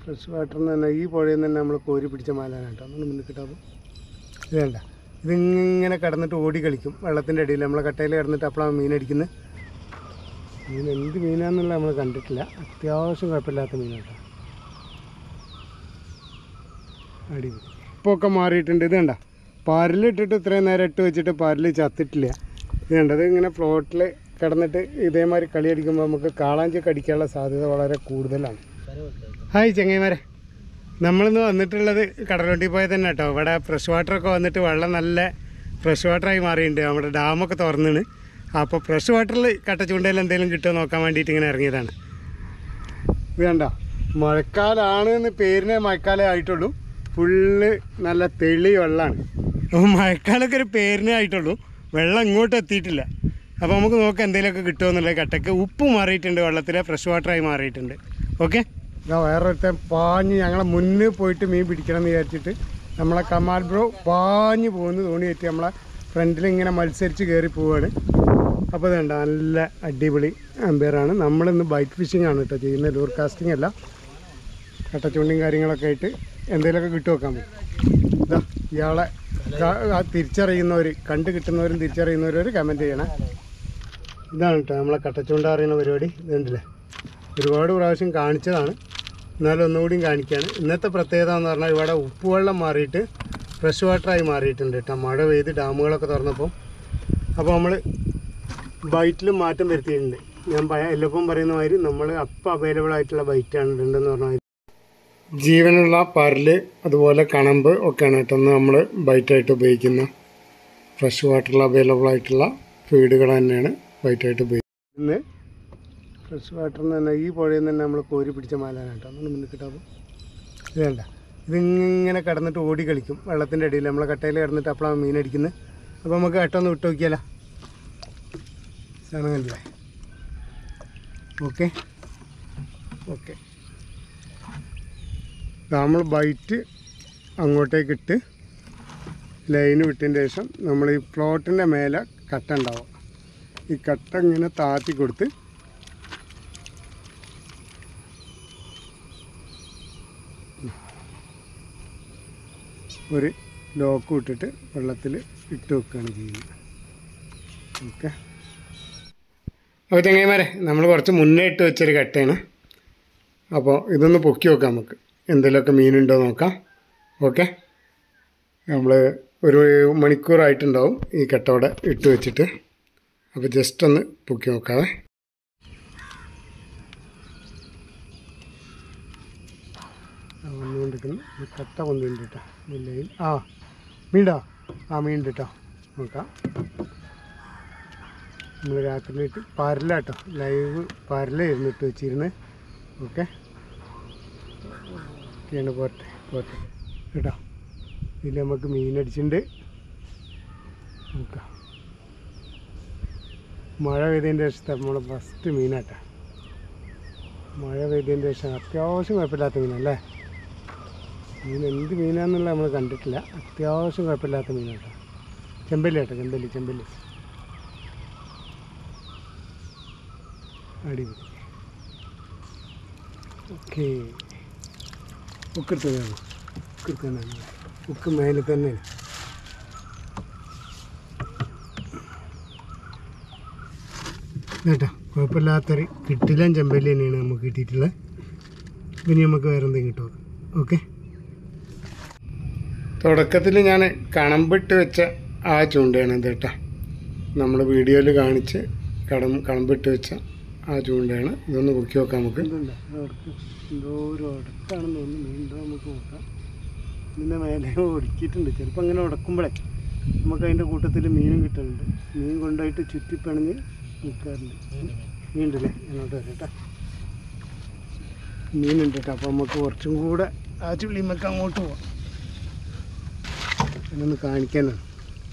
Fresh വാട്ടറിൽ നിന്ന് തന്നെ ഈ പുഴയിൽ നിന്ന് തന്നെ നമ്മൾ കോരി പിടിച്ച മാലാണ് കേട്ടോ നമ്മൾ മുന്നിൽ കിട്ടാവും ഇത് വേണ്ട ഇതിങ്ങനെ കിടന്നിട്ട് ഓടി കളിക്കും വെള്ളത്തിൻ്റെ അടിയിൽ നമ്മളെ കട്ടയിൽ കിടന്നിട്ട് അപ്പോഴാണ് മീൻ അടിക്കുന്നത് മീൻ എന്ത് മീനാന്നുള്ള നമ്മൾ കണ്ടിട്ടില്ല അത്യാവശ്യം കുഴപ്പമില്ലാത്ത മീൻ കേട്ടോ അടിപൊളി ഇപ്പോൾ ഒക്കെ മാറിയിട്ടുണ്ട് ഇത് കണ്ട പരലിട്ടിട്ട് ഇത്രയും നേരം ഇട്ട് വെച്ചിട്ട് പരല് ചത്തിട്ടില്ല ഇത് കണ്ട ഇത് ഇങ്ങനെ ഫ്ലോട്ടിൽ കിടന്നിട്ട് ഇതേമാതിരി കളി അടിക്കുമ്പോൾ നമുക്ക് കാളാഞ്ചൊക്കെ അടിക്കാനുള്ള സാധ്യത വളരെ കൂടുതലാണ് ഹായ് ചെങ്ങൈമാരെ നമ്മളിന്ന് വന്നിട്ടുള്ളത് കടലുണ്ടി പോയ തന്നെ കേട്ടോ ഇവിടെ ഫ്രഷ് വാട്ടറൊക്കെ വന്നിട്ട് വെള്ളം നല്ല ഫ്രഷ് വാട്ടറായി മാറിയിട്ടുണ്ട് നമ്മുടെ ഡാമൊക്കെ തുറന്നിണ് അപ്പോൾ ഫ്രഷ് വാട്ടറിൽ കട്ടച്ചൂണ്ടയിൽ എന്തെങ്കിലും കിട്ടുമോ നോക്കാൻ വേണ്ടിയിട്ട് ഇങ്ങനെ ഇറങ്ങിയതാണ് ഇത് കണ്ട മഴക്കാലാണ് എന്ന് പേരിനെ മഴക്കാലേ ആയിട്ടുള്ളൂ ഫുള്ള് നല്ല തെളി വെള്ളമാണ് അപ്പോൾ മഴക്കാലമൊക്കെ ഒരു പേരിനേ ആയിട്ടുള്ളൂ വെള്ളം ഇങ്ങോട്ട് എത്തിയിട്ടില്ല അപ്പോൾ നമുക്ക് നോക്കാം എന്തെങ്കിലുമൊക്കെ കിട്ടുമോ എന്നുള്ളത് കട്ടക്ക് ഉപ്പ് മാറിയിട്ടുണ്ട് വെള്ളത്തിൽ ഫ്രഷ് വാട്ടറായി മാറിയിട്ടുണ്ട് ഓക്കെ ഇതാ വേറൊരുത്തൻ പാഞ്ഞ് ഞങ്ങളെ മുന്നിൽ പോയിട്ട് മീൻ പിടിക്കണം എന്ന് വിചാരിച്ചിട്ട് നമ്മളെ കമാൽ ബ്രോ പാഞ്ഞ് പോകുന്നു തോണി കയറ്റി നമ്മളെ ഫ്രണ്ടിൽ ഇങ്ങനെ മത്സരിച്ച് കയറി പോവാണ് അപ്പോൾ ഇതുണ്ട് നല്ല അടിപൊളി അമ്പയറാണ് നമ്മളിന്ന് ബൈറ്റ് ഫിഷിംഗ് ആണ് കേട്ടോ ചെയ്യുന്നത് ലൂർ കാസ്റ്റിംഗ് അല്ല കട്ടച്ചൂണ്ടിയും കാര്യങ്ങളൊക്കെ ആയിട്ട് എന്തെങ്കിലുമൊക്കെ കിട്ടു വെക്കാൻ പറ്റും ഇതാ ഇയാളെ ക- ആ തിരിച്ചറിയുന്നവർ കണ്ട് കിട്ടുന്നവരും തിരിച്ചറിയുന്നവരും കമൻറ്റ് ചെയ്യണേ ഇതാണ് കേട്ടോ നമ്മളെ കട്ടച്ചൂണ്ട അറിയുന്ന പരിപാടി ഇതുണ്ടല്ലേ ഒരുപാട് പ്രാവശ്യം കാണിച്ചതാണ് എന്നാലും ഒന്നുകൂടിയും കാണിക്കുകയാണ് ഇന്നത്തെ പ്രത്യേകത എന്ന് പറഞ്ഞാൽ ഇവിടെ ഉപ്പുവെള്ളം മാറിയിട്ട് ഫ്രഷ് വാട്ടറായി മാറിയിട്ടുണ്ട് കേട്ടോ മഴ പെയ്ത് ഡാമുകളൊക്കെ തുറന്നപ്പോൾ അപ്പോൾ നമ്മൾ ബൈറ്റിലും മാറ്റം വരുത്തിയിട്ടുണ്ട് ഞാൻ പയ- എല്ലപ്പം പറയുന്ന മാതിരി നമ്മൾ അപ്പം അവൈലബിൾ ആയിട്ടുള്ള ബൈറ്റാണ് ഇടേണ്ടതെന്ന് പറഞ്ഞാൽ ജീവനുള്ള പരല് അതുപോലെ കണമ്പ് ഒക്കെയാണ് കേട്ടോ നമ്മൾ ബൈറ്റായിട്ട് ഉപയോഗിക്കുന്ന ഫ്രഷ് വാട്ടറിൽ അവൈലബിൾ ആയിട്ടുള്ള ഫീഡുകൾ തന്നെയാണ് ബൈറ്റായിട്ട് ഉപയോഗിക്കുന്നത് ഇന്ന് ഫ്രഷ് വാട്ടറിൽ നിന്ന് തന്നെ ഈ പുഴയിൽ നിന്ന് തന്നെ നമ്മൾ കോരി പിടിച്ച മാലാണ് കേട്ടോ നമ്മൾ മുന്നിൽ കിട്ടാവും ഇത് വേണ്ട ഇതിങ്ങനെ കിടന്നിട്ട് ഓടി കളിക്കും വെള്ളത്തിൻ്റെ അടിയിൽ നമ്മളെ കട്ടയിൽ കിടന്നിട്ട് അപ്പോഴാണ് മീൻ അടിക്കുന്നത് അപ്പോൾ നമുക്ക് കട്ടൊന്ന് വിട്ട് നോക്കിയാലോ സാധനം കണ്ടില്ലേ ഓക്കെ ഓക്കെ നമ്മൾ ബൈറ്റ് അങ്ങോട്ടേക്ക് ഇട്ട് ലൈന് വിട്ടതിന് ശേഷം നമ്മൾ ഈ ഫ്ലോട്ടിൻ്റെ മേലെ കട്ട ഉണ്ടാവും ഈ കട്ട ഇങ്ങനെ താത്തി കൊടുത്ത് ഒരു ലോക്ക് ഇട്ടിട്ട് വെള്ളത്തിൽ ഇട്ട് വെക്കുകയാണ് ചെയ്യുന്നത് ഓക്കെ അപ്പോൾ ചങ്ങായിമാരെ നമ്മൾ കുറച്ച് മുന്നേ ഇട്ട് വെച്ചൊരു കട്ടയാണ് അപ്പോൾ ഇതൊന്ന് പൊക്കി നോക്കാം നമുക്ക് എന്തെങ്കിലുമൊക്കെ മീനുണ്ടോ നോക്കാം ഓക്കെ നമ്മൾ ഒരു മണിക്കൂറായിട്ടുണ്ടാവും ഈ കട്ടോടെ ഇട്ട് വെച്ചിട്ട് അപ്പോൾ ജസ്റ്റ് ഒന്ന് പൊക്കി നോക്കാവേ വന്നുകൊണ്ടിരിക്കുന്നു ഈ കട്ട കൊണ്ടുണ്ട് കേട്ടോ ഇല്ലെങ്കിൽ ആ മീണ്ടോ ആ മീൻ കേട്ടോ നോക്കാം നമ്മൾ രാത്രിയിലിട്ട് പരലാട്ടോ ലൈവ് പരലായിരുന്നു ഇട്ട് വെച്ചിരുന്നത് ഓക്കെ ഒക്കെയാണ് പോട്ടെ പോട്ടെ കേട്ടോ ഇതിൽ നമുക്ക് മീനടിച്ചിട്ടുണ്ട് നോക്കാം മഴ പെയ്തതിൻ്റെ ശേഷത്തെ നമ്മളെ ഫസ്റ്റ് മീനാട്ടാ മഴ പെയ്തതിൻ്റെ ശേഷം അത്യാവശ്യം കുഴപ്പമില്ലാത്ത മീനല്ലേ മീൻ എന്ത് മീനാന്നുള്ള നമ്മൾ കണ്ടിട്ടില്ല അത്യാവശ്യം കുഴപ്പമില്ലാത്ത മീനാട്ടോ ചെമ്പല്ലി കേട്ടോ ചെമ്പല്ലി ചെമ്പല്ലി അടിപൊളി ഓക്കെ ഉക്കെടുത്തതാണ് ഉക്കെടുത്താണ് ഉക്ക് മേലെ തന്നെ കേട്ടോ കുഴപ്പമില്ലാത്തൊരു കിട്ടില്ല ചെമ്പല്ലി തന്നെയാണ് നമുക്ക് കിട്ടിയിട്ടുള്ളത് ഇനി നമുക്ക് വേറെ എന്തെങ്കിലും കിട്ടുമോ ഓക്കെ തുടക്കത്തിൽ ഞാൻ കണമ്പിട്ട് വെച്ച ആ ചൂണ്ടയാണ് ഇത് കേട്ടോ നമ്മൾ വീഡിയോയിൽ കാണിച്ച് കടം കണമ്പിട്ട് വെച്ച ആ ചൂണ്ടയാണ് ഇതൊന്ന് പൊക്കി നോക്കാം നമുക്ക് എന്തോ ഒരു ഉടക്കാണെന്ന് തോന്നുന്നു മീനുണ്ടോ നമുക്ക് നോക്കാം ഇതിൻ്റെ മേലെ ഒടുക്കിയിട്ടുണ്ട് ചിലപ്പോൾ അങ്ങനെ ഉടക്കുമ്പോഴേ നമുക്ക് അതിൻ്റെ കൂട്ടത്തിൽ മീനും കിട്ടുന്നുണ്ട് മീൻ കൊണ്ടുപോയിട്ട് ചുറ്റിപ്പണിഞ്ഞ് നിൽക്കാറുണ്ട് മീനുണ്ടല്ലേ എന്നോട്ട് വരാം കേട്ടോ മീനുണ്ട് കേട്ടോ അപ്പോൾ നമുക്ക് കുറച്ചും കൂടെ ആ ചുള്ളിമൊക്കെ അങ്ങോട്ട് പോവാം എന്നൊന്ന് കാണിക്കാനാണ്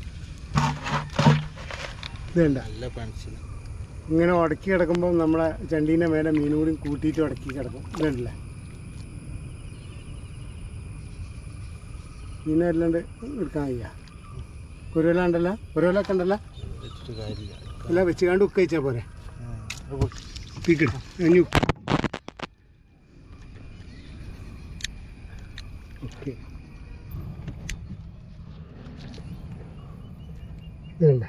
ഇതുണ്ട നല്ല പണിച്ചില്ല ഇങ്ങനെ ഉടക്കി കിടക്കുമ്പോൾ നമ്മളെ ചണ്ടീൻ്റെ മേലെ മീനും കൂടി കൂട്ടിയിട്ട് ഉടക്കി കിടക്കും ഇതുണ്ടല്ലേ മീനല്ലാണ്ട് എടുക്കാൻ വയ്യ കുരുവല ഉണ്ടല്ലോ കുരുവലൊക്കെ ഉണ്ടല്ലോ വെച്ചിട്ട് കാര്യമില്ല എല്ലാം വെച്ച് കണ്ട് ഉക്ക് കഴിച്ചാൽ പോരെ തീക്കിട് ഇനി ഉക്ക് ഓക്കെ ഇതുണ്ട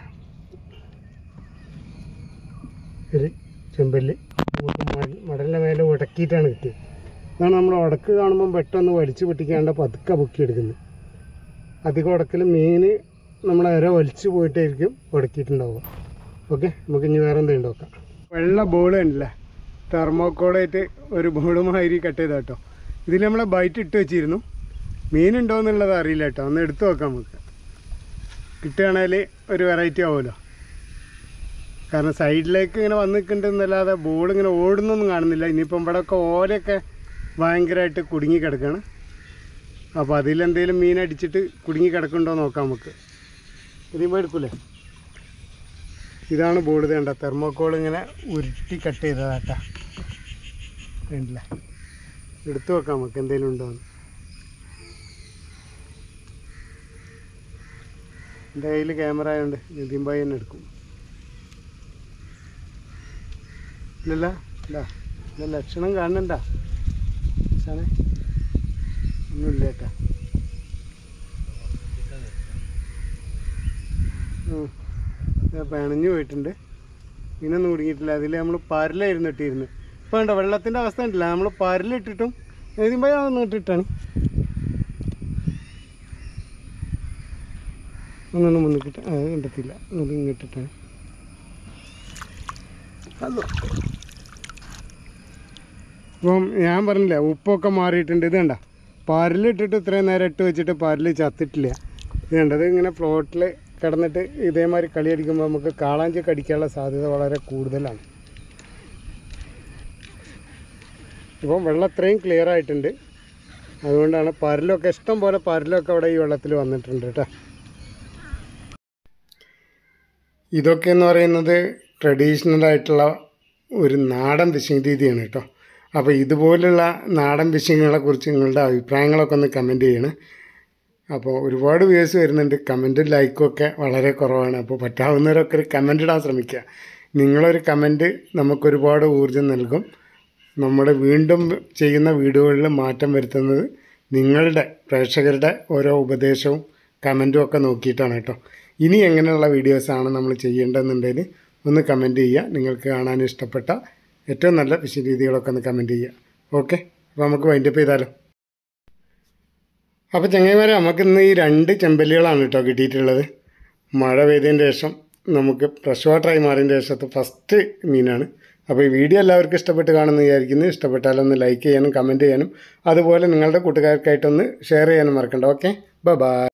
ഒരു ചെമ്പല്ലി നമുക്ക് മ- മടലിൻ്റെ മേലെ ഉടക്കിയിട്ടാണ് കിട്ടിയത് അതാണ് നമ്മൾ ഉടക്ക് കാണുമ്പോൾ പെട്ടെന്ന് വലിച്ചു പൊട്ടിക്കാണ്ട് പതുക്കെ പൊക്കിയെടുക്കുന്നത് അധികം ഉടക്കൽ മീൻ നമ്മളെ ഇര വലിച്ചു പോയിട്ടായിരിക്കും ഉടക്കിയിട്ടുണ്ടാവുക ഓക്കെ നമുക്ക് ഇനി വേറെ എന്തെങ്കിലും നോക്കാം വെള്ള ബോൾ ഉണ്ടല്ലേ തെർമോക്കോളായിട്ട് ഒരു ബോളുമാതിരി കട്ട് ചെയ്ത കേട്ടോ ഇതിൽ നമ്മളെ ബൈറ്റ് ഇട്ട് വെച്ചിരുന്നു മീനുണ്ടോ എന്നുള്ളത് അറിയില്ല കേട്ടോ ഒന്ന് എടുത്തു നോക്കാം നമുക്ക് കിട്ടുകയാണെങ്കിൽ ഒരു വെറൈറ്റി ആവുമല്ലോ കാരണം സൈഡിലേക്ക് ഇങ്ങനെ വന്ന് നിൽക്കുന്നുണ്ടെന്നല്ലാതെ ബോൾ ഇങ്ങനെ ഓടുന്നൊന്നും കാണുന്നില്ല ഇനിയിപ്പം ഇവിടെ ഒക്കെ ഓലയൊക്കെ ഭയങ്കരമായിട്ട് കുടുങ്ങി കിടക്കുകയാണ് അപ്പോൾ അതിലെന്തെങ്കിലും മീൻ അടിച്ചിട്ട് കുടുങ്ങി കിടക്കുന്നുണ്ടോ നോക്കാം നമുക്ക് ഇതിമ്പോൾ എടുക്കൂലേ ഇതാണ് ബോർഡ് വേണ്ട തെർമോക്കോൾ ഇങ്ങനെ ഉരുട്ടി കട്ട് ചെയ്തതാട്ടാ വേണ്ടില്ല എടുത്തു നോക്കാം നമുക്ക് എന്തെങ്കിലും ഉണ്ടോ എന്ന് എൻ്റെ കയ്യിൽ ക്യാമറ ആയതുകൊണ്ട് നിതിൻ ഭായി തന്നെ എടുക്കും ഇല്ലല്ല ഇല്ല ഇല്ല ലക്ഷണം കാണണ്ട സാറേ ഒന്നുമില്ല ഏട്ടാ ഉം. ദാ പിണഞ്ഞു പോയിട്ടുണ്ട് മീനൊന്നും കുടുങ്ങിയിട്ടില്ല അതിൽ നമ്മൾ പരലായിരുന്നു ഇട്ടിരുന്നു ഇപ്പോൾ വേണ്ട വെള്ളത്തിൻ്റെ അവസ്ഥ ഉണ്ടല്ല നമ്മൾ പരലിട്ടിട്ടും എഴുതുമ്പോൾ അതൊന്നും ഇട്ടിട്ടാണ് ഒന്നൊന്നും മുന്നിക്കിട്ട് അത് കണ്ടെത്തില്ല അത് ഇങ്ങിട്ടിട്ടാണ് ഹലോ ഇപ്പം ഞാൻ പറഞ്ഞില്ല ഉപ്പൊക്കെ മാറിയിട്ടുണ്ട് ഇത് കണ്ട പാരലിട്ടിട്ട് ഇത്രയും നേരം ഇട്ട് വെച്ചിട്ട് പാരല് ചത്തിട്ടില്ല ഇത് കണ്ടത് ഇങ്ങനെ ഫ്ലോട്ടിൽ കിടന്നിട്ട് ഇതേമാതിരി കളി അടിക്കുമ്പോൾ നമുക്ക് കാളാഞ്ചി കടിക്കാനുള്ള സാധ്യത വളരെ കൂടുതലാണ് ഇപ്പം വെള്ളം അത്രയും ക്ലിയർ ആയിട്ടുണ്ട് അതുകൊണ്ടാണ് പരലൊക്കെ ഇഷ്ടം പോലെ പരലൊക്കെ അവിടെ ഈ വെള്ളത്തിൽ വന്നിട്ടുണ്ട് കേട്ടോ ഇതൊക്കെ എന്ന് പറയുന്നത് ട്രഡീഷണൽ ആയിട്ടുള്ള ഒരു നാടൻ ഫിഷിംഗ് രീതിയാണ് കേട്ടോ അപ്പോൾ ഇതുപോലുള്ള നാടൻ ഫിഷിങ്ങുകളെ കുറിച്ച് നിങ്ങളുടെ അഭിപ്രായങ്ങളൊക്കെ ഒന്ന് കമൻറ്റ് ചെയ്യണം അപ്പോൾ ഒരുപാട് വ്യൂസ് വരുന്നുണ്ട് കമൻറ്റും ലൈക്കും ഒക്കെ വളരെ കുറവാണ് അപ്പോൾ പറ്റാവുന്നവരൊക്കെ ഒരു കമൻ്റ് ഇടാൻ ശ്രമിക്കുക നിങ്ങളൊരു കമൻറ്റ് നമുക്കൊരുപാട് ഊർജ്ജം നൽകും നമ്മൾ വീണ്ടും ചെയ്യുന്ന വീഡിയോകളിൽ മാറ്റം വരുത്തുന്നത് നിങ്ങളുടെ പ്രേക്ഷകരുടെ ഓരോ ഉപദേശവും കമൻറ്റും ഒക്കെ നോക്കിയിട്ടാണ് കേട്ടോ ഇനി എങ്ങനെയുള്ള വീഡിയോസാണ് നമ്മൾ ചെയ്യേണ്ടതെന്നുണ്ടെങ്കിൽ ഒന്ന് കമൻറ്റ് ചെയ്യുക നിങ്ങൾക്ക് കാണാൻ ഇഷ്ടപ്പെട്ട ഏറ്റവും നല്ല ഫിഷിംഗ് രീതികളൊക്കെ ഒന്ന് കമൻറ്റ് ചെയ്യുക ഓക്കെ അപ്പോൾ നമുക്ക് വൈൻഡപ്പ് ചെയ്താലോ അപ്പോൾ ചങ്ങായിമാരെ നമുക്കിന്ന് ഈ രണ്ട് ചെമ്പല്ലികളാണ് കേട്ടോ കിട്ടിയിട്ടുള്ളത് മഴ പെയ്തതിന് ശേഷം നമുക്ക് ഫ്രഷ് വാട്ടറായി മാറിയതിന് ശേഷത്തെ ഫസ്റ്റ് മീനാണ് അപ്പോൾ ഈ വീഡിയോ എല്ലാവർക്കും ഇഷ്ടപ്പെട്ട് കാണുമെന്ന് വിചാരിക്കുന്നു ഇഷ്ടപ്പെട്ടാലൊന്ന് ലൈക്ക് ചെയ്യാനും കമൻറ്റ് ചെയ്യാനും അതുപോലെ നിങ്ങളുടെ കൂട്ടുകാർക്കായിട്ടൊന്ന് ഷെയർ ചെയ്യാനും മറക്കണ്ട ഓക്കെ ബൈ